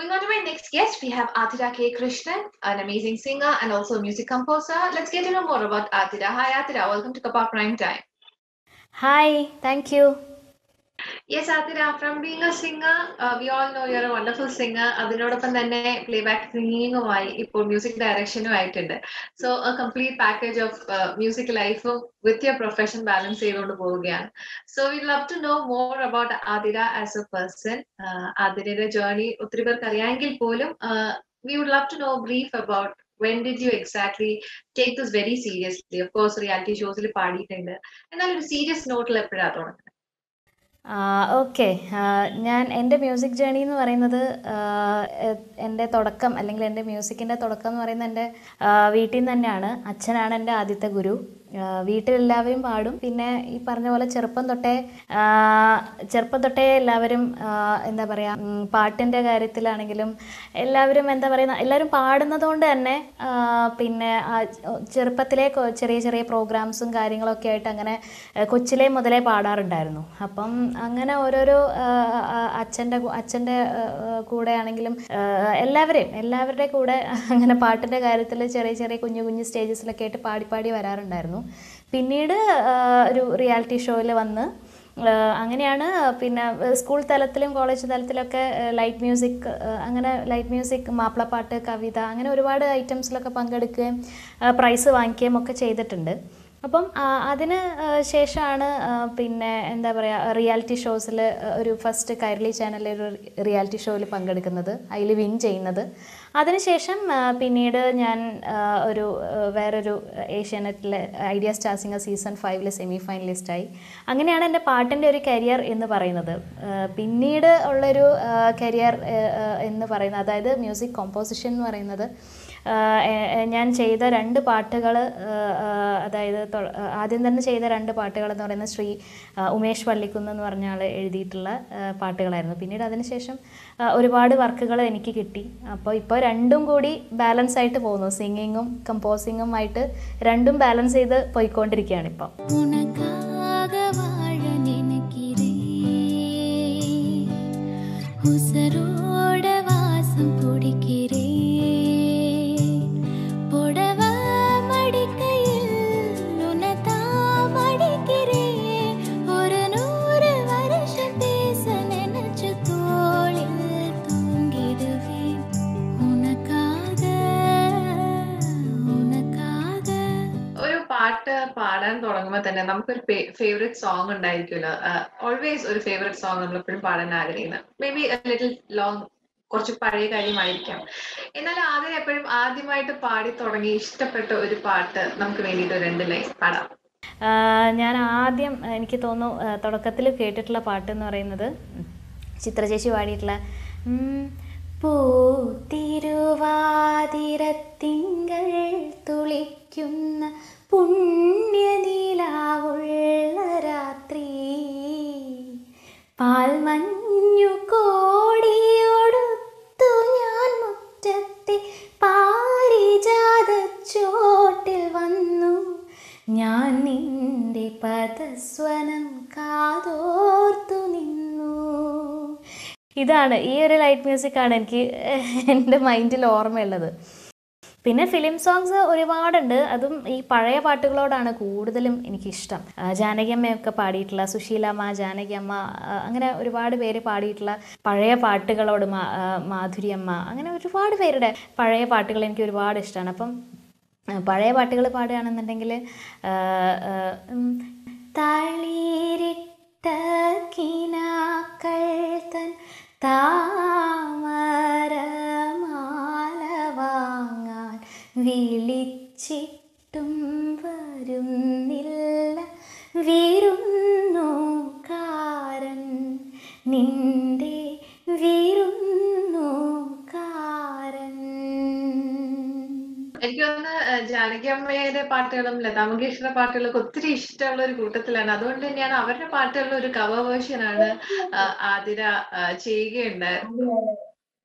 Moving on to my next guest, we have Atira K. Krishnan, an amazing singer and also a music composer. Let's get to know more about Atira. Hi, Atira. Welcome to Kapa Prime Time. Hi, thank you. Yes, Atira, from being a singer, uh, we all know you're a wonderful singer. അതിനോടൊപ്പം തന്നെ playback സിംഗിങ്ങുമായി ഇപ്പോൾ music ഡയറക്ഷനും ആയിട്ടുണ്ട് so a complete package of music ലൈഫും with your profession balance ചെയ്തുകൊണ്ട് പോവുകയാണ് so we love to know more about Athira as a person ആതിരയുടെ journey ഒത്തിരി പേർക്ക് അറിയാമെങ്കിൽ പോലും we would love to know brief about when did you exactly take this very seriously of course reality ഷോസിൽ പാടിയിട്ടുണ്ട് എന്നാൽ ഒരു സീരിയസ് നോട്ടിൽ എപ്പോഴാണ് തുടങ്ങുന്നത് ഓക്കെ ഞാൻ എൻ്റെ മ്യൂസിക് ജേണി എന്ന് പറയുന്നത് എൻ്റെ തുടക്കം അല്ലെങ്കിൽ എൻ്റെ മ്യൂസിക്കിൻ്റെ തുടക്കം എന്ന് പറയുന്നത് എൻ്റെ വീട്ടിൽ നിന്ന് തന്നെയാണ് അച്ഛനാണ് എൻ്റെ ആദ്യത്തെ ഗുരു വീട്ടിലെല്ലാവരും പാടും പിന്നെ ഈ പറഞ്ഞ പോലെ ചെറുപ്പം തൊട്ടേ ചെറുപ്പം തൊട്ടേ എല്ലാവരും എന്താ പറയുക പാട്ടിൻ്റെ കാര്യത്തിലാണെങ്കിലും എല്ലാവരും എന്താ പറയുക എല്ലാവരും പാടുന്നത് കൊണ്ട് തന്നെ പിന്നെ ചെറുപ്പത്തിലെ ചെറിയ ചെറിയ പ്രോഗ്രാംസും കാര്യങ്ങളൊക്കെ ആയിട്ട് അങ്ങനെ കൊച്ചിലേ മുതലേ പാടാറുണ്ടായിരുന്നു അപ്പം അങ്ങനെ ഓരോരോ അച്ഛൻ്റെ അച്ഛൻ്റെ കൂടെ ആണെങ്കിലും എല്ലാവരെയും എല്ലാവരുടെ കൂടെ അങ്ങനെ പാട്ടിൻ്റെ കാര്യത്തിൽ ചെറിയ ചെറിയ കുഞ്ഞു കുഞ്ഞു സ്റ്റേജസിലൊക്കെ ആയിട്ട് പാടി പാടി വരാറുണ്ടായിരുന്നു പിന്നീട് ഒരു റിയാലിറ്റി ഷോയിൽ വന്ന് അങ്ങനെയാണ് പിന്നെ സ്കൂൾ തലത്തിലും കോളേജ് തലത്തിലൊക്കെ ലൈറ്റ് മ്യൂസിക് അങ്ങനെ ലൈറ്റ് മ്യൂസിക് മാപ്പിളപ്പാട്ട് കവിത അങ്ങനെ ഒരുപാട് ഐറ്റംസിലൊക്കെ പങ്കെടുക്കുകയും പ്രൈസ് വാങ്ങിക്കുകയും ഒക്കെ ചെയ്തിട്ടുണ്ട് അപ്പം അതിന് ശേഷമാണ് പിന്നെ എന്താ പറയുക റിയാലിറ്റി ഷോസിൽ ഒരു ഫസ്റ്റ് കൈരളി ചാനലിൽ ഒരു റിയാലിറ്റി ഷോയിൽ പങ്കെടുക്കുന്നത് അതിൽ വിൻ ചെയ്യുന്നത് അതിനുശേഷം പിന്നീട് ഞാൻ ഒരു വേറൊരു ഏഷ്യാനെറ്റിലെ ഐഡിയ സ്റ്റാർ സിംഗർ സീസൺ ഫൈവിൽ സെമി ഫൈനലിസ്റ്റായി അങ്ങനെയാണ് എൻ്റെ പാട്ടിൻ്റെ ഒരു കരിയർ എന്ന് പറയുന്നത് പിന്നീട് ഉള്ളൊരു കരിയർ എന്ന് പറയുന്നത് അതായത് മ്യൂസിക് കോമ്പോസിഷൻ എന്ന് പറയുന്നത് ഞാൻ ചെയ്ത രണ്ട് പാട്ടുകൾ അതായത് ആദ്യം തന്നെ ചെയ്ത രണ്ട് പാട്ടുകൾ എന്ന് പറയുന്നത് ശ്രീ ഉമേഷ് പള്ളിക്കുന്ന് എന്ന് പറഞ്ഞ ആൾ എഴുതിയിട്ടുള്ള പാട്ടുകളായിരുന്നു പിന്നീട് അതിനുശേഷം ഒരുപാട് വർക്കുകൾ എനിക്ക് കിട്ടി അപ്പോൾ ഇപ്പോൾ രണ്ടും കൂടി ബാലൻസ് ആയിട്ട് പോകുന്നു സിംഗിങ്ങും കമ്പോസിങ്ങും ആയിട്ട് രണ്ടും ബാലൻസ് ചെയ്ത് പോയിക്കൊണ്ടിരിക്കുകയാണ് ഇപ്പോൾ உசரோட வாசம் பிடிக்கிறே புடவ மடிக்கையில் உனதா மடிக்கிறே ஒரு நூறு வருஷம் பேச நினைச்சு தோளில் தூங்கிடுவேன் உனக்காக ഉനക്കാക ഒരു പാട്ട് പാടാൻ തുടങ്ങുമ്പോൾ തന്നെ നമുക്കൊരു ഫേവറേറ്റ് സോങ് ഉണ്ടായിരിക്കുമല്ലോ ഓൾവേസ് ഒരു ഫേവറേറ്റ് സോങ് നമ്മൾ എപ്പോഴും പാടാൻ ആഗ്രഹിക്കുന്നത് മേ ബി ലിറ്റിൽ ലോങ് കുറച്ച് പഴയ കാര്യമായിരിക്കാം എന്നാൽ ആദ്യം എപ്പോഴും ആദ്യമായിട്ട് പാടി തുടങ്ങി ഇഷ്ടപ്പെട്ട ഒരു പാട്ട് നമുക്ക് വേണ്ടിയിട്ട് രണ്ട് ലൈൻ പാടാം ഞാൻ ആദ്യം എനിക്ക് തോന്നുന്നു തുടക്കത്തിൽ കേട്ടിട്ടുള്ള പാട്ട് എന്ന് പറയുന്നത് ചിത്രചേച്ചി പാടിയിട്ടുള്ള പൂത്തിരുവാതിരത്തിങ്കൾ തുളിക്കുന്ന പുണ്യനീലാവുള്ള രാത്രി പാൽമഞ്ഞു കോടിയൊടുത്തു ഞാൻ മുറ്റത്തെ പാരിജാതച്ചോട്ടിൽ വന്നു ഞാൻ നിന്റെ പദസ്വനം കാതോർത്തു നിന്നു ഇതാണ് ഈ ഒരു ലൈറ്റ് മ്യൂസിക്കാണ് എനിക്ക് എൻ്റെ മൈൻഡിൽ ഓർമ്മയുള്ളത് പിന്നെ ഫിലിം സോങ്സ് ഒരുപാടുണ്ട് അതും ഈ പഴയ പാട്ടുകളോടാണ് കൂടുതലും എനിക്കിഷ്ടം ജാനകിയമ്മയൊക്കെ പാടിയിട്ടുള്ള സുശീലമ്മ ജാനകിയമ്മ അങ്ങനെ ഒരുപാട് പേര് പാടിയിട്ടുള്ള പഴയ പാട്ടുകളോട് മാധുരിയമ്മ അങ്ങനെ ഒരുപാട് പേരുടെ പഴയ പാട്ടുകൾ എനിക്ക് ഒരുപാട് ഇഷ്ടമാണ് അപ്പം പഴയ പാട്ടുകൾ പാടുകയാണെന്നുണ്ടെങ്കിൽ തളിരിട്ട കിനാക്കൾ തൻ താമരമാല വാങ്ങാൻ വിളിച്ചിട്ടും വരുന്നില്ല വിരുന്നുകാരൻ നിന്റെ വിരുന്നുകാരൻ എനിക്ക് തോന്നുന്നു ജാനകി അമ്മയുടെ പാട്ടുകളും ലതാ മങ്കേഷ്കറുടെ പാട്ടുകളൊക്കെ ഒത്തിരി ഇഷ്ടമുള്ള ഒരു കൂട്ടത്തിലാണ് അതുകൊണ്ട് തന്നെയാണ് അവരുടെ പാട്ടുകളുടെ ഒരു കവർ വേർഷൻ ആണ് ആതിര ചെയ്യുകയുണ്ടായത്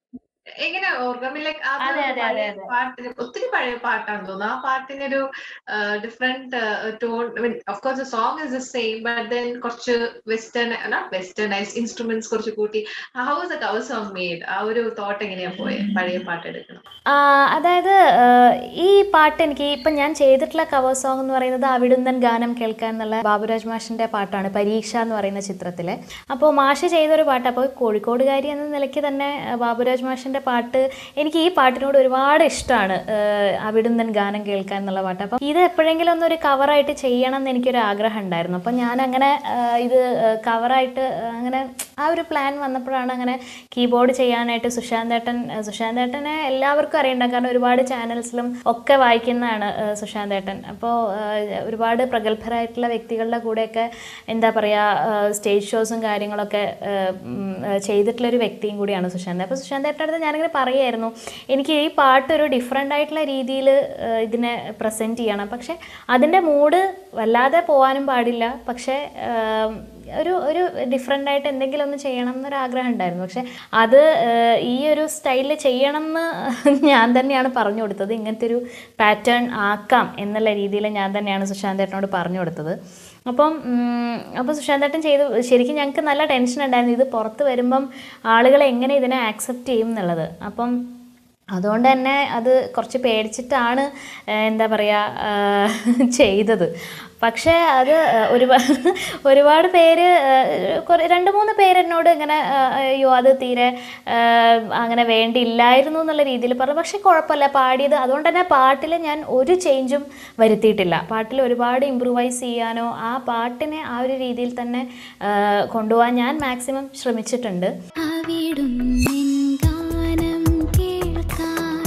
എങ്ങനെ ഓർഗാമി ലൈക്ക് ആ അതെ, അതെ, അതെ, പഴയ അതെ. പാട്ടിന് ഒത്തിരി പഴയ പാട്ടാണെന്ന് തോന്നുന്നു ആ പാട്ടിനൊരു different tone of course song is the same but then കുറച്ച് വെസ്റ്റേൺ നോട്ട് വെസ്റ്റേണൈസ് ഇൻസ്ട്രുമെന്റ്സ് കുറച്ച് കൂട്ടി how is the cover song made ആ ഒരു തോട്ട് എങ്ങനെയാ പോയത് പഴയ പാട്ട് എടുക്കണം ആ, അതായത് ആ, ഈ പാട്ട് എനിക്ക് ഇപ്പം ഞാൻ ചെയ്തിട്ടുള്ള കവർ സോങ് എന്ന് പറയുന്നത് അവിടുന്നൻ ഗാനം കേൾക്കാൻ എന്നുള്ള ബാബുരാജ് മാഷിൻ്റെ പാട്ടാണ് പരീക്ഷ എന്ന് പറയുന്ന ചിത്രത്തിലെ അപ്പോൾ മാഷ് ചെയ്തൊരു പാട്ട് അപ്പോൾ കോഴിക്കോടുകാരി എന്ന നിലയ്ക്ക് തന്നെ ആ, ബാബുരാജ് മാഷിൻ്റെ പാട്ട് എനിക്ക് ഈ പാട്ടിനോട് ഒരുപാട് ഇഷ്ടമാണ് അവിടുന്നൻ ഗാനം കേൾക്കാൻ എന്നുള്ള പാട്ട് അപ്പം ഇത് എപ്പോഴെങ്കിലും ഒന്നൊരു കവറായിട്ട് ചെയ്യണം എന്ന് എനിക്കൊരു ആഗ്രഹം ഉണ്ടായിരുന്നു അപ്പം ഞാൻ അങ്ങനെ ആ, ഇത് കവറായിട്ട് അങ്ങനെ ആ ഒരു പ്ലാൻ വന്നപ്പോഴാണ് അങ്ങനെ കീബോർഡ് ചെയ്യാനായിട്ട് സുശാന്ത് ഏട്ടൻ ആ, സുശാന്ത് ഏട്ടനെ എല്ലാവർക്കും അറിയണ്ടാവും കാരണം ഒരുപാട് ചാനൽസിലും ഒക്കെ വായിക്കുന്നതാണ് ആ, സുശാന്ത് ഏട്ടൻ അപ്പോൾ ഒരുപാട് പ്രഗത്ഭരായിട്ടുള്ള വ്യക്തികളുടെ കൂടെയൊക്കെ എന്താ പറയുക സ്റ്റേജ് ഷോസും കാര്യങ്ങളൊക്കെ ആ, ഉം, ആ, ചെയ്തിട്ടുള്ളൊരു വ്യക്തിയും കൂടിയാണ് സുശാന്ത് അപ്പോൾ സുശാന്ത് ഏട്ടൻ്റെ അടുത്ത് ഞാനിങ്ങനെ പറയായിരുന്നു എനിക്ക് ഈ പാട്ട് ഒരു ഡിഫറെൻ്റ് ആയിട്ടുള്ള രീതിയിൽ ഇതിനെ പ്രസൻറ്റ് ചെയ്യണം പക്ഷേ അതിൻ്റെ മൂഡ് വല്ലാതെ പോകാനും പാടില്ല പക്ഷേ ആം, ഒരു ഒരു ഡിഫറെൻ്റ് ആയിട്ട് എന്തെങ്കിലും ഒന്ന് ചെയ്യണം എന്നൊരു ആഗ്രഹം ഉണ്ടായിരുന്നു പക്ഷെ അത് ഏഹ്, ഈ ഒരു സ്റ്റൈലിൽ ചെയ്യണം എന്ന് ഞാൻ തന്നെയാണ് പറഞ്ഞു കൊടുത്തത് ഇങ്ങനത്തെ ഒരു പാറ്റേൺ ആക്കാം എന്നുള്ള രീതിയിൽ ഞാൻ തന്നെയാണ് സുശാന്ത് ഏട്ടനോട് പറഞ്ഞു കൊടുത്തത് അപ്പം ഉം, അപ്പോൾ സുശാന്ത് ഏട്ടൻ ചെയ്തു ശരിക്കും ഞങ്ങൾക്ക് നല്ല ടെൻഷൻ ഉണ്ടായിരുന്നു ഇത് പുറത്ത് വരുമ്പം ആളുകൾ എങ്ങനെ ഇതിനെ ആക്സെപ്റ്റ് ചെയ്യും എന്നുള്ളത് അപ്പം അതുകൊണ്ട് തന്നെ അത് കുറച്ച് പേടിച്ചിട്ടാണ് ഏഹ്, എന്താ പറയുക ഏഹ്, ചെയ്തത് പക്ഷേ അത് ഏഹ്, ഒരുപാട് ഒരുപാട് പേര് ഏഹ്, കുറേ രണ്ട് മൂന്ന് പേര് എന്നോട് ഇങ്ങനെ ഏഹ്, അയ്യോ അത് തീരെ ഏഹ്, അങ്ങനെ വേണ്ടിയില്ലായിരുന്നു എന്നുള്ള രീതിയിൽ പറഞ്ഞു പക്ഷേ കുഴപ്പമില്ല പാടിയത് അതുകൊണ്ട് തന്നെ പാട്ടിൽ ഞാൻ ഒരു ചേഞ്ചും വരുത്തിയിട്ടില്ല പാട്ടിൽ ഒരുപാട് ഇമ്പ്രൂവൈസ് ചെയ്യാനോ ആ പാട്ടിനെ ആ ഒരു രീതിയിൽ തന്നെ ഏഹ്, കൊണ്ടുപോകാൻ ഞാൻ മാക്സിമം ശ്രമിച്ചിട്ടുണ്ട് അവിടും നിൻ ഗാനം കേൾക്കാൻ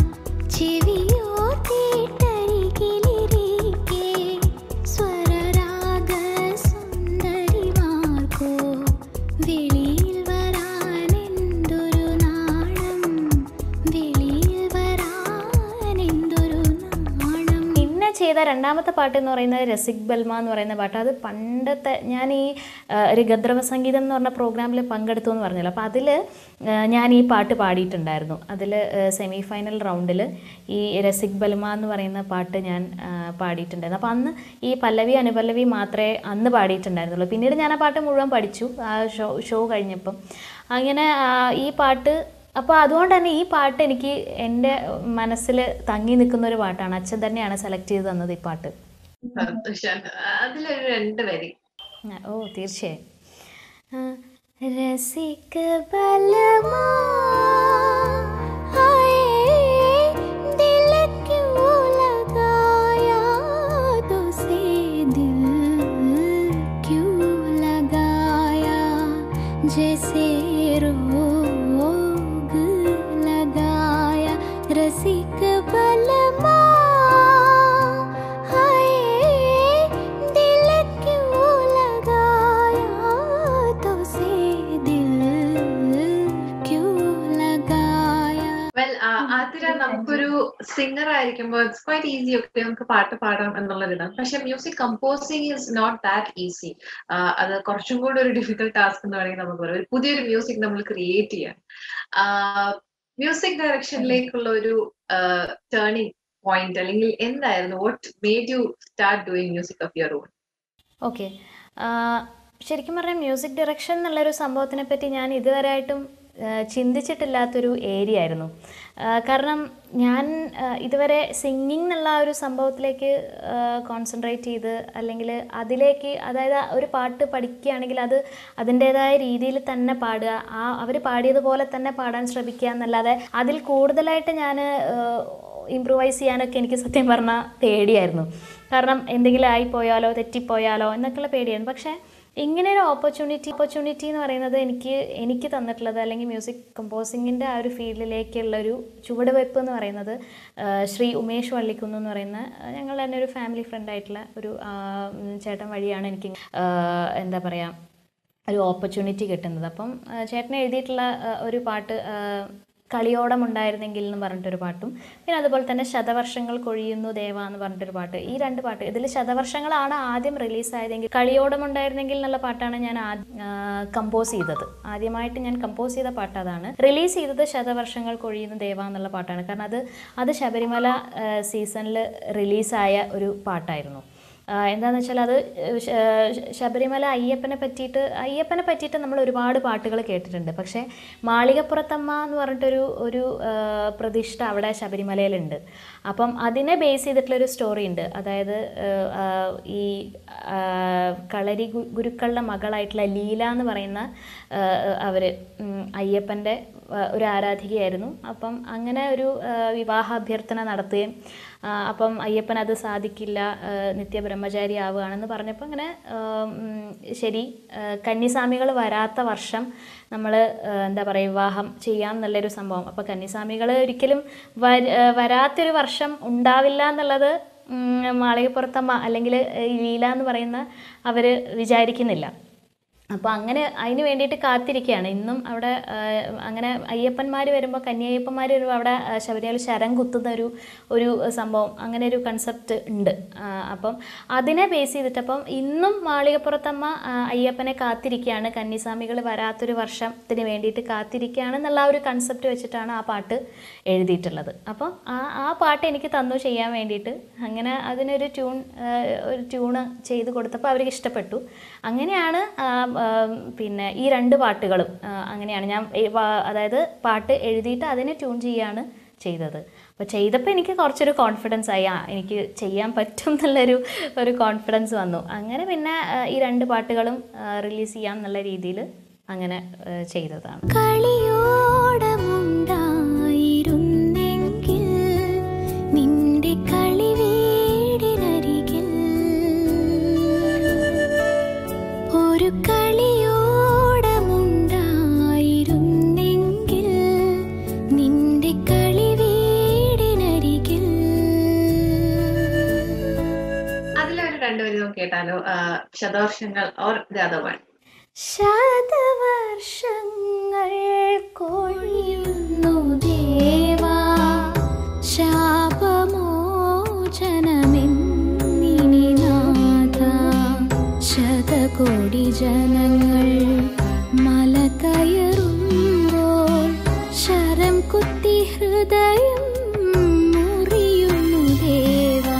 ചെവിയോ കേട്ടരികിലിരിക്കെ സ്വരരാഗ സുന്ദരിമാർക്കോ വെളിയിൽ വരാൻ എന്തൊരു നാണം വെളിയിൽ വരാൻ എന്തൊരു നാണം പിന്നെ ചെയ്ത രണ്ടാമത്തെ പാട്ട് എന്ന് പറയുന്നത് രസിക് ബൽമ എന്ന് പറയുന്ന പാട്ട് അത് പണ്ടത്തെ ഞാൻ ഈ ആ, ഒരു ഗദ്രവ സംഗീതം എന്ന് പറഞ്ഞ പ്രോഗ്രാമിൽ പങ്കെടുത്തു എന്ന് പറഞ്ഞല്ലോ അപ്പോൾ അതിൽ ഞാൻ ഈ പാട്ട് പാടിയിട്ടുണ്ടായിരുന്നു അതിൽ സെമി ഫൈനൽ റൗണ്ടിൽ ഈ രസിക് ബൽമ എന്ന് പറയുന്ന പാട്ട് ഞാൻ ആ, പാടിയിട്ടുണ്ടായിരുന്നു അപ്പോൾ അന്ന് ഈ പല്ലവി അനുപല്ലവി മാത്രമേ അന്ന് പാടിയിട്ടുണ്ടായിരുന്നുള്ളൂ പിന്നീട് ഞാൻ ആ പാട്ട് മുഴുവൻ പഠിച്ചു ആ ഷോ ഷോ കഴിഞ്ഞപ്പം അങ്ങനെ ആ, ഈ പാട്ട് അപ്പോൾ അതുകൊണ്ട് തന്നെ ഈ പാട്ട് എനിക്ക് എൻ്റെ മനസ്സിൽ തങ്ങി നിൽക്കുന്ന ഒരു പാട്ടാണ് അച്ഛൻ തന്നെയാണ് സെലക്ട് ചെയ്ത് തന്നത് ഈ പാട്ട് സുശാന്ത് അതിലൊരു രണ്ട് വരി ആ, ഓ തീർച്ചയായും ആ, രസിക ബലമാ हाय दिल क्यों लगाया तो से दिल क्यों लगाया जैसे रोग लगाया रसिक बलमा हाय दिल क्यों लगाया तो से दिल क्यों लगाया വെൽ ആതിര നമുക്കൊരു സിംഗർ ആയിരിക്കുമ്പോൾ ഇറ്റ്സ് ക്വൈറ്റ് ഈസി ഒക്കെ നമുക്ക് പാട്ട് പാടാം എന്നുള്ളതിതാണ് പക്ഷെ music composing is not that easy അത് കുറച്ചും കൂടി ഒരു ഡിഫിക്കൽട്ട് ടാസ്ക് എന്ന് വേണമെങ്കിൽ നമുക്ക് പറയാം ഒരു പുതിയൊരു മ്യൂസിക് നമ്മൾ ക്രിയേറ്റ് ചെയ്യാൻ മ്യൂസിക് ഡയറക്ഷനിലേക്കുള്ള ഒരു ടേണിംഗ് പോയിന്റ് അല്ലെങ്കിൽ എന്തായിരുന്നു what made you start doing music of your own okay ശരിക്കും പറഞ്ഞാൽ മ്യൂസിക് ഡയറക്ഷൻ എന്നുള്ളൊരു സംഭവത്തിനെ പറ്റി ഞാൻ ഇതുവരെയായിട്ടും ആ, ചിന്തിച്ചിട്ടില്ലാത്തൊരു ഏരിയ ആയിരുന്നു ആ, കാരണം ഞാൻ ആ, ഇതുവരെ സിംഗിങ് എന്നുള്ള ആ ഒരു സംഭവത്തിലേക്ക് കോൺസെൻട്രേറ്റ് ചെയ്ത് അല്ലെങ്കിൽ അതിലേക്ക് അതായത് ആ ഒരു പാട്ട് പഠിക്കുകയാണെങ്കിൽ അത് അതിൻ്റേതായ രീതിയിൽ തന്നെ പാടുക ആ അവർ പാടിയതുപോലെ തന്നെ പാടാൻ ശ്രമിക്കുക എന്നല്ലാതെ അതിൽ കൂടുതലായിട്ട് ഞാൻ ഇമ്പ്രൂവൈസ് ചെയ്യാനൊക്കെ എനിക്ക് സത്യം പറഞ്ഞാൽ പേടിയായിരുന്നു കാരണം എന്തെങ്കിലും ആയിപ്പോയാലോ തെറ്റിപ്പോയാലോ എന്നൊക്കെയുള്ള പേടിയായിരുന്നു പക്ഷേ ഇങ്ങനെ ഒരു ഓപ്പർച്യൂണിറ്റി ഓപ്പർച്യൂണിറ്റി എന്ന് പറയുന്നത് എനിക്ക് എനിക്ക് തന്നിട്ടുള്ളത് അല്ലെങ്കിൽ മ്യൂസിക് കമ്പോസിങ്ങിൻ്റെ ആ ഒരു ഫീൽഡിലേക്കുള്ള ഒരു ചുവടുവയ്പ്പ് എന്ന് പറയുന്നത് ആ, ശ്രീ ഉമേഷ് വള്ളിക്കുന്ന് എന്ന് പറയുന്ന ആ, ഞങ്ങൾ തന്നെ ഒരു ഫാമിലി ഫ്രണ്ട് ആയിട്ടുള്ള ഒരു ആ, ഉം, ചേട്ടൻ വഴിയാണ് എനിക്ക് ആ, എന്താ പറയുക ഒരു ഓപ്പർച്യൂണിറ്റി കിട്ടുന്നത് അപ്പം ആ, ചേട്ടൻ എഴുതിയിട്ടുള്ള ആ, ഒരു പാട്ട് ആ, കളിയോടം ഉണ്ടായിരുന്നെങ്കിൽ എന്ന് പറഞ്ഞിട്ടൊരു പാട്ടും പിന്നെ അതുപോലെ തന്നെ ശതവർഷങ്ങൾ കൊഴിയുന്നു ദേവ എന്ന് പറഞ്ഞിട്ടൊരു പാട്ട് ഈ രണ്ട് പാട്ട് ഇതിൽ ശതവർഷങ്ങളാണ് ആദ്യം റിലീസായതെങ്കിൽ കളിയോടം ഉണ്ടായിരുന്നെങ്കിൽ എന്നുള്ള പാട്ടാണ് ഞാൻ കമ്പോസ് ചെയ്തത് ആദ്യമായിട്ട് ഞാൻ കമ്പോസ് ചെയ്ത പാട്ട് അതാണ് റിലീസ് ചെയ്തത് ശതവർഷങ്ങൾ കൊഴിയുന്നു ദേവ എന്നുള്ള പാട്ടാണ് കാരണം അത് അത് ശബരിമല സീസണിൽ റിലീസായ ഒരു പാട്ടായിരുന്നു ആഹ് എന്താന്ന് വെച്ചാൽ അത് ശ- ശ- ശബരിമല അയ്യപ്പനെ പറ്റിയിട്ട് അയ്യപ്പനെ പറ്റിയിട്ട് നമ്മൾ ഒരുപാട് പാട്ടുകൾ കേട്ടിട്ടുണ്ട് പക്ഷേ മാളികപ്പുറത്തമ്മ എന്ന് പറഞ്ഞിട്ടൊരു ഒരു ആഹ് പ്രതിഷ്ഠ അവിടെ ശബരിമലയിലുണ്ട് അപ്പം അതിനെ ബേസ് ചെയ്തിട്ടുള്ളൊരു സ്റ്റോറി ഉണ്ട് അതായത് ആഹ് ആഹ് ഈ ആഹ് കളരി ഗു- ഗുരുക്കളുടെ മകളായിട്ടുള്ള ലീല എന്ന് പറയുന്ന അവർ അയ്യപ്പൻ്റെ ഒരു ആരാധികയായിരുന്നു അപ്പം അങ്ങനെ ഒരു ആഹ് വിവാഹാഭ്യർത്ഥന നടത്തുകയും ആ, അപ്പം അയ്യപ്പൻ അത് സാധിക്കില്ല ആ, നിത്യബ്രഹ്മചാരി ആവുകയാണെന്ന് പറഞ്ഞപ്പോൾ അങ്ങനെ ആ, ഉം, ശരി ആ, കന്യാസ്വാമികൾ വരാത്ത വർഷം നമ്മൾ എന്താ പറയുക വിവാഹം ചെയ്യാം എന്നുള്ളൊരു സംഭവം അപ്പോൾ കന്യാസ്വാമികൾ ഒരിക്കലും വര- ആ, വരാത്തൊരു വർഷം ഉണ്ടാവില്ല എന്നുള്ളത് ഉം, മാളികപ്പുറത്തമ്മ അല്ലെങ്കിൽ ഈ ലീല എന്ന് പറയുന്ന അവർ വിചാരിക്കുന്നില്ല അപ്പോൾ അങ്ങനെ അതിന് വേണ്ടിയിട്ട് കാത്തിരിക്കുകയാണ് ഇന്നും അവിടെ ആ, അങ്ങനെ അയ്യപ്പന്മാർ വരുമ്പോൾ കന്യായ്യപ്പന്മാർ വരുമ്പോൾ അവിടെ ആ, ശബരിമല ശരം കുത്തുന്ന ഒരു ഒരു സംഭവം അങ്ങനെ ഒരു കൺസെപ്റ്റ് ഉണ്ട് ആ, അപ്പം അതിനെ ബേസ് ചെയ്തിട്ട് അപ്പം ഇന്നും മാളികപ്പുറത്തമ്മ ആ, അയ്യപ്പനെ കാത്തിരിക്കുകയാണ് കന്യാസ്വാമികൾ വരാത്തൊരു വർഷത്തിന് വേണ്ടിയിട്ട് കാത്തിരിക്കുകയാണ് എന്നുള്ള ആ ഒരു കൺസെപ്റ്റ് വെച്ചിട്ടാണ് ആ പാട്ട് എഴുതിയിട്ടുള്ളത് അപ്പം ആ ആ പാട്ട് എനിക്ക് തന്നു ചെയ്യാൻ വേണ്ടിയിട്ട് അങ്ങനെ അതിനൊരു ട്യൂൺ ഒരു ട്യൂണ് ചെയ്ത് കൊടുത്തപ്പോൾ അവർക്ക് ഇഷ്ടപ്പെട്ടു അങ്ങനെയാണ് ആ, ആ, പിന്നെ ഈ രണ്ട് പാട്ടുകളും ആ, അങ്ങനെയാണ് ഞാൻ ഈ വാ- അതായത് പാട്ട് എഴുതിയിട്ട് അതിനെ ട്യൂൺ ചെയ്യാണ് ചെയ്തത് അപ്പോൾ ചെയ്തപ്പോൾ എനിക്ക് കുറച്ചൊരു കോൺഫിഡൻസ് ആയി ആ എനിക്ക് ചെയ്യാൻ പറ്റും എന്നുള്ളൊരു ഒരു കോൺഫിഡൻസ് വന്നു അങ്ങനെ പിന്നെ ആ, ഈ രണ്ട് പാട്ടുകളും റിലീസ് ചെയ്യാം എന്നുള്ള രീതിയിൽ അങ്ങനെ ആ, ചെയ്തതാണ് കളിയോടമുണ്ടായിരുന്നെങ്കിൽ നിന്റെ കളിവീടിനരികിൽ ഒരു കളിയോടമുണ്ടായിരുന്നെങ്കിൽ നിന്റെ കളിവീടിനരികിൽ അതിലൊരു രണ്ടുപേരും കേട്ടാലോ ആ, ശതവർഷങ്ങൾ ഓർ ദ അതർ വൺ ശതവർഷങ്ങൾ കൊഴിയുന്നു ദേവാ ശാപമോചനമെന്നിനി നാഥ ശതകോടി ജനങ്ങൾ മല കയറുമ്പോൾ ശരം കുത്തി ഹൃദയം മുറിയുന്നു ദേവാ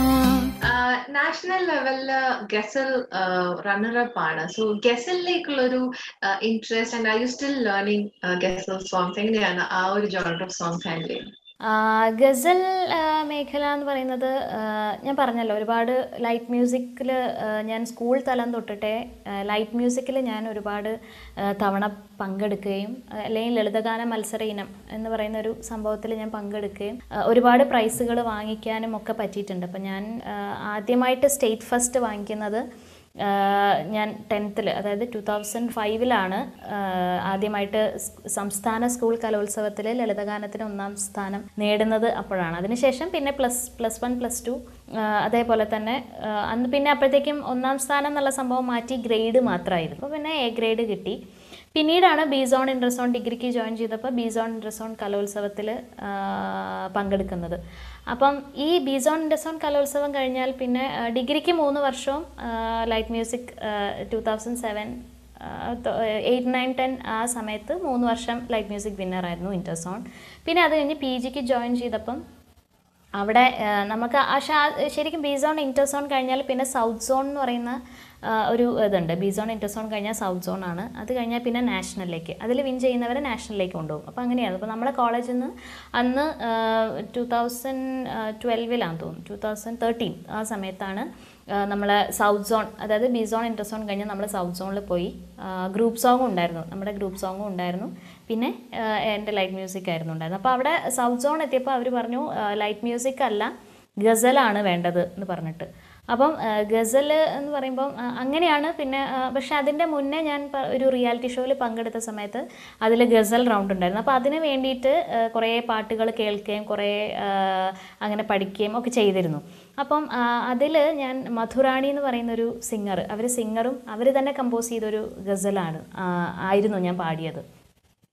നാഷണൽ ലെവലില് ഗസൽ റണ്ണറപ്പ് ആണ് സോ ഗസലിലേക്കുള്ള ഒരു interest and I you still learning ഗസൽ സോങ്സ് എങ്ങനെയാണ് ആ ഒരു ജോണർ ഓഫ് സോങ്സ് ഹാൻഡിൽ ചെയ്യുന്നത് ആ, ഗസൽ ആ, മേഖല എന്ന് പറയുന്നത് ആ, ഞാൻ പറഞ്ഞല്ലോ ഒരുപാട് ലൈറ്റ് മ്യൂസിക്കിൽ ഞാൻ സ്കൂൾ തലം തൊട്ടിട്ടേ ലൈറ്റ് മ്യൂസിക്കിൽ ഞാൻ ഒരുപാട് ആ, തവണ പങ്കെടുക്കുകയും ആ, അല്ലെങ്കിൽ ലളിതഗാന മത്സര ഇനം എന്ന് പറയുന്ന ഒരു സംഭവത്തിൽ ഞാൻ പങ്കെടുക്കുകയും ആ, ഒരുപാട് പ്രൈസുകൾ വാങ്ങിക്കാനും ഒക്കെ പറ്റിയിട്ടുണ്ട് അപ്പം ഞാൻ ആ, ആദ്യമായിട്ട് സ്റ്റേറ്റ് ഫസ്റ്റ് വാങ്ങിക്കുന്നത് ആഹ് ഞാൻ ടെൻത്തിൽ അതായത് ടു തൗസൻഡ് ഫൈവിലാണ് ആദ്യമായിട്ട് സ് സംസ്ഥാന സ്കൂൾ കലോത്സവത്തിൽ ലളിതഗാനത്തിന് ഒന്നാം സ്ഥാനം നേടുന്നത് അപ്പോഴാണ് അതിനുശേഷം പിന്നെ plus plus one plus two അതേപോലെ തന്നെ ആഹ് അന്ന് പിന്നെ അപ്പോഴത്തേക്കും ഒന്നാം സ്ഥാനം എന്നുള്ള സംഭവം മാറ്റി ഗ്രേഡ് മാത്രമായിരുന്നു അപ്പോൾ പിന്നെ എ ഗ്രേഡ് കിട്ടി പിന്നീടാണ് ബീസോൺ ഇൻട്രസോൺ ഡിഗ്രിക്ക് ജോയിൻ ചെയ്തപ്പോൾ ബീസോൺ ഇൻട്രസോൺ കലോത്സവത്തിൽ പങ്കെടുക്കുന്നത് അപ്പം ഈ ബീസോൺ ഇൻട്രസോൺ കലോത്സവം കഴിഞ്ഞാൽ പിന്നെ ആ, ഡിഗ്രിക്ക് മൂന്ന് വർഷവും light music two thousand seven eight nine ten ആ സമയത്ത് മൂന്ന് വർഷം ലൈറ്റ് മ്യൂസിക് വിന്നറായിരുന്നു ഇൻറ്റർസോൺ പിന്നെ അത് കഴിഞ്ഞ് പി ജിക്ക് ജോയിൻ ചെയ്തപ്പം അവിടെ ആ, നമുക്ക് ആ ഷാ- ശരിക്കും ബി സോൺ ഇൻറ്റർ സോൺ കഴിഞ്ഞാൽ പിന്നെ സൗത്ത് സോൺ എന്ന് പറയുന്ന ആ, ഒരു ഇതുണ്ട് ബി സോൺ ഇൻറ്റർ സോൺ കഴിഞ്ഞാൽ സൗത്ത് സോൺ ആണ് അത് കഴിഞ്ഞാൽ പിന്നെ നാഷണലിലേക്ക് അതിൽ വിൻ ചെയ്യുന്നവരെ നാഷണലിലേക്ക് കൊണ്ടുപോകും അപ്പോൾ അങ്ങനെയാണ് അപ്പോൾ നമ്മുടെ കോളേജിൽ നിന്ന് അന്ന് ടു തൗസൻഡ് ട്വൽവിലാണെന്ന് തോന്നുന്നു ടു തൗസൻഡ് തേർട്ടീൻ ആ സമയത്താണ് നമ്മൾ സൗത്ത് സോൺ അതായത് ബി സോൺ ഇൻറ്റർ സോൺ കഴിഞ്ഞ് നമ്മൾ സൗത്ത് സോണിൽ പോയി ഗ്രൂപ്പ് സോങ്ങും ഉണ്ടായിരുന്നു നമ്മുടെ ഗ്രൂപ്പ് സോങ്ങും ഉണ്ടായിരുന്നു പിന്നെ ആ, എൻ്റെ ലൈറ്റ് മ്യൂസിക് ആയിരുന്നു ഉണ്ടായിരുന്നത് അപ്പോൾ അവിടെ സൗത്ത് സോൺ എത്തിയപ്പോൾ അവർ പറഞ്ഞു ലൈറ്റ് മ്യൂസിക് അല്ല ഗസലാണ് വേണ്ടത് എന്ന് പറഞ്ഞിട്ട് അപ്പം ഗസൽ എന്ന് പറയുമ്പം ആ, അങ്ങനെയാണ് പിന്നെ ആ, പക്ഷെ അതിൻ്റെ മുന്നേ ഞാൻ പ- ഒരു റിയാലിറ്റി ഷോയിൽ പങ്കെടുത്ത സമയത്ത് അതിൽ ഗസൽ റൗണ്ട് ഉണ്ടായിരുന്നു അപ്പോൾ അതിന് വേണ്ടിയിട്ട് ആ, കുറേ പാട്ടുകൾ കേൾക്കുകയും കുറേ ആ, അങ്ങനെ പഠിക്കുകയും ഒക്കെ ചെയ്തിരുന്നു അപ്പം അതിൽ ഞാൻ മധുറാണി എന്ന് പറയുന്നൊരു സിംഗർ അവർ സിംഗറും അവർ തന്നെ കമ്പോസ് ചെയ്തൊരു ഗസലാണ് ആ, ആയിരുന്നു ഞാൻ പാടിയത്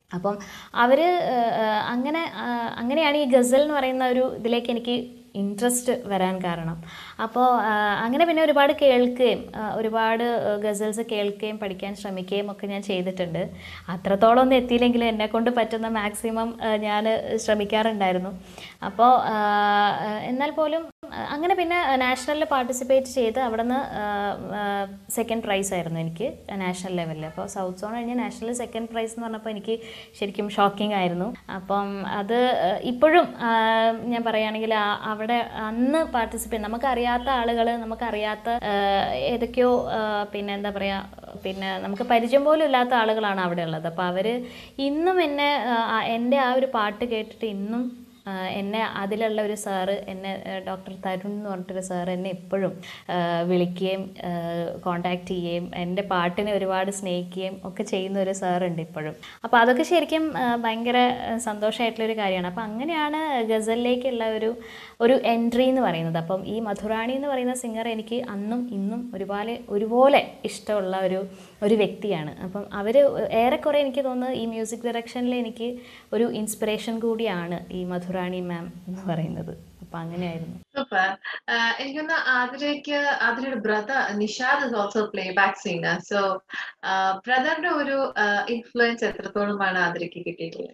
അപ്പം അവർ അങ്ങനെ ആ, അങ്ങനെയാണ് ഈ ഗസൽ എന്ന് പറയുന്ന ഒരു ഇതിലേക്ക് എനിക്ക് ഇൻട്രസ്റ്റ് വരാൻ കാരണം അപ്പോൾ ആ, അങ്ങനെ പിന്നെ ഒരുപാട് കേൾക്കുകയും ആ, ഒരുപാട് ഗസൽസ് കേൾക്കുകയും പഠിക്കാൻ ശ്രമിക്കുകയും ഒക്കെ ഞാൻ ചെയ്തിട്ടുണ്ട് അത്രത്തോളം ഒന്നും എത്തിയില്ലെങ്കിലും എന്നെ കൊണ്ട് പറ്റുന്ന മാക്സിമം ഞാൻ ശ്രമിക്കാറുണ്ടായിരുന്നു അപ്പോൾ ആ, എന്നാൽ പോലും ആ, അങ്ങനെ പിന്നെ നാഷണലിൽ പാർട്ടിസിപ്പേറ്റ് ചെയ്ത് അവിടെ നിന്ന് സെക്കൻഡ് പ്രൈസ് ആയിരുന്നു എനിക്ക് നാഷണൽ ലെവലിൽ അപ്പോൾ സൗത്ത് സോൺ കഴിഞ്ഞ് നാഷണൽ സെക്കൻഡ് പ്രൈസ് എന്ന് പറഞ്ഞപ്പോൾ എനിക്ക് ശരിക്കും ഷോക്കിംഗ് ആയിരുന്നു അപ്പം അത് ആ, ഇപ്പോഴും ആ, ഞാൻ പറയുകയാണെങ്കിൽ ആ- അവിടെ അന്ന് പാർട്ടിസിപ്പേറ്റ് നമുക്കറിയാത്ത ആളുകൾ നമുക്കറിയാത്ത ആ, ഏതൊക്കെയോ ആ, പിന്നെ എന്താ പറയുക പിന്നെ നമുക്ക് പരിചയം പോലും ഇല്ലാത്ത ആളുകളാണ് അവിടെ ഉള്ളത് അപ്പോൾ അവർ ഇന്നും എന്നെ ആ, എൻ്റെ ആ ഒരു പാട്ട് കേട്ടിട്ട് ഇന്നും ആ, എന്നെ അതിലുള്ള ഒരു സാറ് എന്നെ ഡോക്ടർ തരുൺ എന്ന് പറഞ്ഞിട്ടൊരു സാറ് എന്നെ ഇപ്പോഴും ആ, വിളിക്കുകയും കോണ്ടാക്ട് ചെയ്യുകയും എൻ്റെ പാട്ടിനെ ഒരുപാട് സ്നേഹിക്കുകയും ഒക്കെ ചെയ്യുന്ന ഒരു സാറുണ്ട് ഇപ്പോഴും അപ്പോൾ അതൊക്കെ ശരിക്കും ആ, ഭയങ്കര സന്തോഷമായിട്ടുള്ളൊരു കാര്യമാണ് അപ്പോൾ അങ്ങനെയാണ് ഗസലിലേക്കുള്ള ഒരു ഒരു എൻട്രി എന്ന് പറയുന്നത് അപ്പം ഈ മധുറാണി എന്ന് പറയുന്ന സിംഗർ എനിക്ക് അന്നും ഇന്നും ഒരുപാട് ഒരുപോലെ ഇഷ്ടമുള്ള ഒരു ഒരു വ്യക്തിയാണ് അപ്പം അവർ ഏറെക്കുറെ എനിക്ക് തോന്നുന്നത് ഈ മ്യൂസിക് ഡയറക്ഷനിൽ എനിക്ക് ഒരു ഇൻസ്പിറേഷൻ കൂടിയാണ് ഈ മധുറാണി മാം എന്ന് പറയുന്നത് അപ്പം അങ്ങനെയായിരുന്നു സൂപ്പർ എനിക്കൊന്ന് ആതിരയ്ക്ക് ആതിരയുടെ brother Nishad is also playback singer so ബ്രദറിന്റെ ഒരു ഇൻഫ്ലുവൻസ് എത്രത്തോളമാണ് ആതിരയ്ക്ക് കിട്ടിയിട്ടുള്ളത്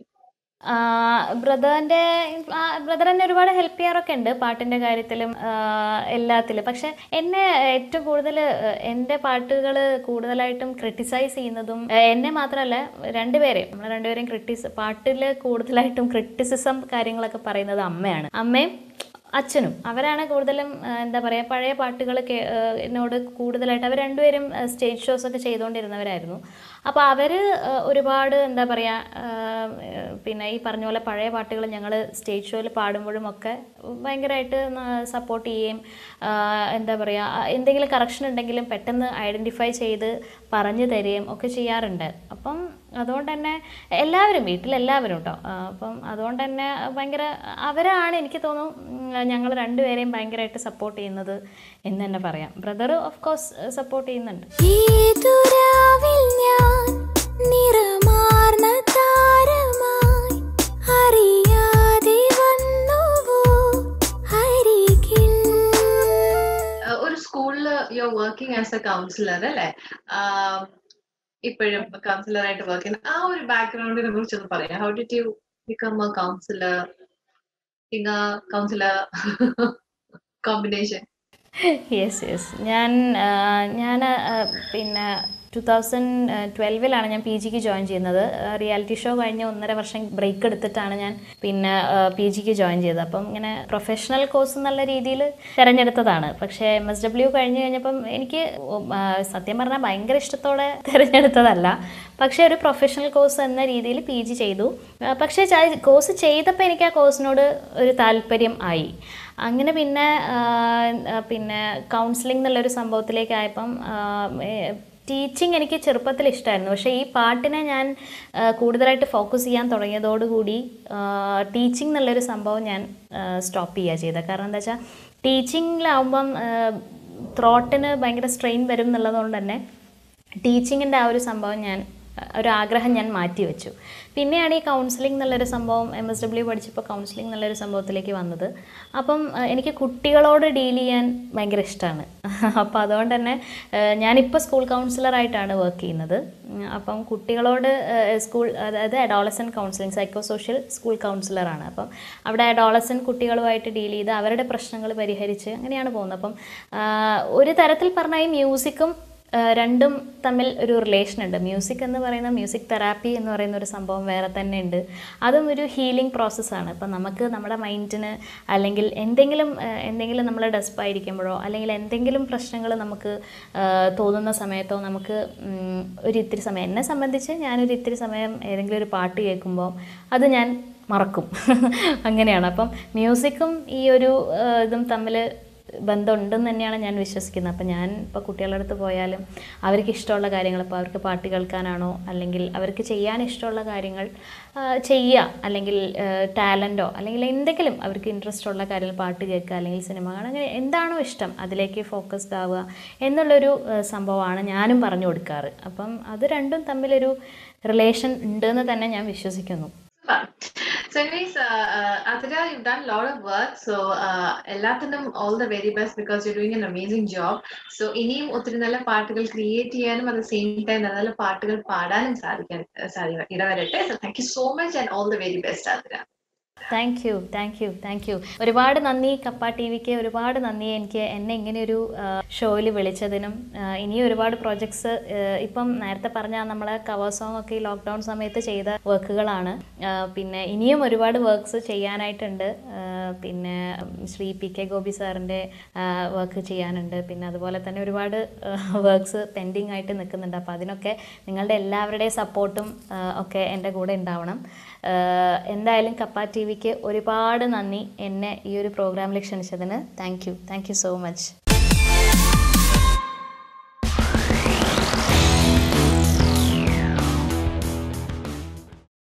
ബ്രദറിൻ്റെ ബ്രദർ എന്നെ ഒരുപാട് ഹെൽപ്പ് ചെയ്യാറൊക്കെ ഉണ്ട് പാട്ടിൻ്റെ കാര്യത്തിലും ആ, എല്ലാത്തിലും പക്ഷെ എന്നെ ഏറ്റവും കൂടുതൽ എൻ്റെ പാട്ടുകൾ കൂടുതലായിട്ടും ക്രിട്ടിസൈസ് ചെയ്യുന്നതും ആ, എന്നെ മാത്രമല്ല രണ്ടുപേരെയും നമ്മൾ രണ്ടുപേരെയും ക്രിട്ടിസ് പാട്ടിൽ കൂടുതലായിട്ടും ക്രിറ്റിസിസം കാര്യങ്ങളൊക്കെ പറയുന്നത് അമ്മയാണ് അമ്മയും അച്ഛനും അവരാണ് കൂടുതലും ആ, എന്താ പറയുക പഴയ പാട്ടുകൾ കേ ആ, എന്നോട് കൂടുതലായിട്ട് അവർ രണ്ടുപേരും സ്റ്റേജ് ഷോസ് ഒക്കെ ചെയ്തുകൊണ്ടിരുന്നവരായിരുന്നു അപ്പോൾ അവർ ഒരുപാട് എന്താ പറയുക പിന്നെ ഈ പറഞ്ഞ പോലെ പഴയ പാട്ടുകൾ ഞങ്ങൾ സ്റ്റേജ് ഷോയിൽ പാടുമ്പോഴും ഒക്കെ ഭയങ്കരമായിട്ട് സപ്പോർട്ട് ചെയ്യുകയും ആ, എന്താ പറയുക എന്തെങ്കിലും കറക്ഷൻ ഉണ്ടെങ്കിലും പെട്ടെന്ന് ഐഡൻറ്റിഫൈ ചെയ്ത് പറഞ്ഞു തരികയും ഒക്കെ ചെയ്യാറുണ്ട് അപ്പം അതുകൊണ്ട് തന്നെ എല്ലാവരും വീട്ടിലെല്ലാവരും കേട്ടോ ആ, അപ്പം അതുകൊണ്ട് തന്നെ ഭയങ്കര അവരാണ് എനിക്ക് തോന്നുന്നു ഞങ്ങൾ രണ്ടുപേരെയും ഭയങ്കരമായിട്ട് സപ്പോർട്ട് ചെയ്യുന്നത് എന്ന് തന്നെ പറയാം ബ്രദർ ഓഫ് കോഴ്സ് സപ്പോർട്ട് ചെയ്യുന്നുണ്ട് ഏതുരാവിൽ ഞാൻ നിറമാർന്ന താരമായി അറിയാതെ വന്നുവോ അരികിൽ Uh, ഒരു സ്കൂളിൽ you working as a counsellor അല്ലേ Um, ഇപ്പോഴും കൗൺസിലർ ആയിട്ട് വർക്ക് ചെയ്യുന്ന ആ ഒരു ബാക്ക്ഗ്രൗണ്ടിനെ കുറിച്ചൊന്ന് പറയാം how did you become a counsellor singer counsellor combination yes yes ഞാൻ ഞാൻ പിന്നെ ടു തൗസൻഡ് ട്വൽവിലാണ് ഞാൻ പി ജിക്ക് ജോയിൻ ചെയ്യുന്നത് റിയാലിറ്റി ഷോ കഴിഞ്ഞ് ഒന്നര വർഷം ബ്രേക്ക് എടുത്തിട്ടാണ് ഞാൻ പിന്നെ പി ജിക്ക് ജോയിൻ ചെയ്തത് അപ്പം ഇങ്ങനെ പ്രൊഫഷണൽ കോഴ്സ് എന്നുള്ള രീതിയിൽ തിരഞ്ഞെടുത്തതാണ് പക്ഷേ എം എസ് ഡബ്ല്യു കഴിഞ്ഞ് കഴിഞ്ഞപ്പം എനിക്ക് ഉം, ആ, സത്യം പറഞ്ഞാൽ ഭയങ്കര ഇഷ്ടത്തോടെ തിരഞ്ഞെടുത്തതല്ല പക്ഷേ ഒരു പ്രൊഫഷണൽ കോഴ്സ് എന്ന രീതിയിൽ പി ജി ചെയ്തു ആ, പക്ഷേ കോഴ്സ് ചെയ്തപ്പോൾ എനിക്ക് ആ കോഴ്സിനോട് ഒരു താല്പര്യം ആയി അങ്ങനെ പിന്നെ ആ, ആ, പിന്നെ കൗൺസിലിംഗ് എന്നുള്ളൊരു സംഭവത്തിലേക്കായപ്പം ടീച്ചിങ് എനിക്ക് ചെറുപ്പത്തിൽ ഇഷ്ടമായിരുന്നു പക്ഷേ ഈ പാട്ടിനെ ഞാൻ ആ, കൂടുതലായിട്ട് ഫോക്കസ് ചെയ്യാൻ തുടങ്ങിയതോടുകൂടി ടീച്ചിങ് എന്നുള്ളൊരു സംഭവം ഞാൻ സ്റ്റോപ്പ് ചെയ്യുക ചെയ്തത് കാരണം എന്താ വെച്ചാൽ ടീച്ചിങ്ങിലാവുമ്പം ത്രോട്ടിന് ഭയങ്കര സ്ട്രെയിൻ വരും എന്നുള്ളതുകൊണ്ട് തന്നെ ടീച്ചിങ്ങിൻ്റെ ആ ഒരു സംഭവം ഞാൻ ഒരു ആഗ്രഹം ഞാൻ മാറ്റി വെച്ചു പിന്നെയാണ് ഈ കൗൺസിലിംഗ് എന്നുള്ളൊരു സംഭവം എം എസ് ഡബ്ല്യു പഠിച്ചപ്പോൾ കൗൺസിലിംഗ് എന്നുള്ളൊരു സംഭവത്തിലേക്ക് വന്നത് അപ്പം അഹ് എനിക്ക് കുട്ടികളോട് ഡീൽ ചെയ്യാൻ ഭയങ്കര ഇഷ്ടമാണ് അപ്പോൾ അതുകൊണ്ട് തന്നെ അഹ് ഞാനിപ്പോൾ സ്കൂൾ കൗൺസിലറായിട്ടാണ് വർക്ക് ചെയ്യുന്നത് ഉം, അപ്പം കുട്ടികളോട് അഹ് സ്കൂൾ അതായത് adolescent counselling psycho social school കൗൺസിലറാണ് അപ്പം അവിടെ അഡോളസൻ കുട്ടികളുമായിട്ട് ഡീൽ ചെയ്ത് അവരുടെ പ്രശ്നങ്ങൾ പരിഹരിച്ച് അങ്ങനെയാണ് പോകുന്നത് അപ്പം ആഹ് ഒരു തരത്തിൽ പറഞ്ഞാൽ ഈ മ്യൂസിക്കും ആഹ് രണ്ടും തമ്മിൽ ഒരു റിലേഷൻ ഉണ്ട് മ്യൂസിക് എന്ന് പറയുന്ന മ്യൂസിക് തെറാപ്പി എന്ന് പറയുന്ന ഒരു സംഭവം വേറെ തന്നെ ഉണ്ട് അതും ഒരു ഹീലിംഗ് പ്രോസസ്സാണ് ഇപ്പം നമുക്ക് നമ്മുടെ മൈൻഡിന് അല്ലെങ്കിൽ എന്തെങ്കിലും ആഹ് എന്തെങ്കിലും നമ്മൾ ഡെസ്പായിരിക്കുമ്പോഴോ അല്ലെങ്കിൽ എന്തെങ്കിലും പ്രശ്നങ്ങൾ നമുക്ക് ആഹ് തോന്നുന്ന സമയത്തോ നമുക്ക് ഉം, ഒരു ഇത്തിരി സമയം എന്നെ സംബന്ധിച്ച് ഞാനൊരു ഇത്തിരി സമയം ഏതെങ്കിലും ഒരു പാട്ട് കേൾക്കുമ്പോൾ അത് ഞാൻ മറക്കും അങ്ങനെയാണ് അപ്പം മ്യൂസിക്കും ഈ ഒരു ആഹ് ഇതും തമ്മിൽ ബന്ധമുണ്ടെന്ന് തന്നെയാണ് ഞാൻ വിശ്വസിക്കുന്നത് അപ്പം ഞാൻ ഇപ്പോൾ കുട്ടികളുടെ അടുത്ത് പോയാലും അവർക്ക് ഇഷ്ടമുള്ള കാര്യങ്ങൾ ഇപ്പോൾ അവർക്ക് പാട്ട് കേൾക്കാനാണോ അല്ലെങ്കിൽ അവർക്ക് ചെയ്യാൻ ഇഷ്ടമുള്ള കാര്യങ്ങൾ ആ, ചെയ്യുക അല്ലെങ്കിൽ ടാലൻറ്റോ അല്ലെങ്കിൽ എന്തെങ്കിലും അവർക്ക് ഇൻട്രസ്റ്റ് ഉള്ള കാര്യങ്ങൾ പാട്ട് കേൾക്കുക അല്ലെങ്കിൽ സിനിമ കാണുക അങ്ങനെ എന്താണോ ഇഷ്ടം അതിലേക്ക് ഫോക്കസ്ഡ് ആവുക എന്നുള്ളൊരു ആ, സംഭവമാണ് ഞാനും പറഞ്ഞു കൊടുക്കാറ് അപ്പം അത് രണ്ടും തമ്മിലൊരു റിലേഷൻ ഉണ്ടെന്ന് തന്നെ ഞാൻ വിശ്വസിക്കുന്നു Super. So anyways, uh, uh, Atira, you've done a lot of work. So uh, എല്ലാത്തിനും all the very best because you're doing an amazing job. So ഇനിയും ഒത്തിരി നല്ല പാട്ടുകൾ ക്രിയേറ്റ് ചെയ്യാനും at the same time നല്ല നല്ല പാട്ടുകൾ പാടാനും സാധിക്കാൻ സാധിക്കും ഇടവരട്ടെ so thank you so much and all the very best Athira thank you thank you thank you ഒരുപാട് നന്ദി കപ്പ ടി വിക്ക് ഒരുപാട് നന്ദി എനിക്ക് എന്നെ ഇങ്ങനെ ഒരു ഷോയിൽ വിളിച്ചതിനും ആ, ഇനിയും ഒരുപാട് പ്രോജക്ട്സ് ഇപ്പം നേരത്തെ പറഞ്ഞ നമ്മളെ കവർ സോങ് ഒക്കെ ഈ ലോക്ക്ഡൗൺ സമയത്ത് ചെയ്ത വർക്കുകളാണ് ആ, പിന്നെ ഇനിയും ഒരുപാട് വർക്ക്സ് ചെയ്യാനായിട്ടുണ്ട് ആ, പിന്നെ ശ്രീ പി കെ ഗോപി സാറിൻ്റെ വർക്ക് ചെയ്യാനുണ്ട് പിന്നെ അതുപോലെ തന്നെ ഒരുപാട് വർക്ക്സ് പെൻഡിങ് ആയിട്ട് നിൽക്കുന്നുണ്ട് അപ്പോൾ അതിനൊക്കെ നിങ്ങളുടെ എല്ലാവരുടെയും സപ്പോർട്ടും ഒക്കെ എൻ്റെ കൂടെ ഉണ്ടാവണം ആഹ് എന്തായാലും കപ്പ ടി വിക്ക് ഒരുപാട് നന്ദി എന്നെ ഈ ഒരു പ്രോഗ്രാമിൽ ക്ഷണിച്ചതിന് thank you thank you so much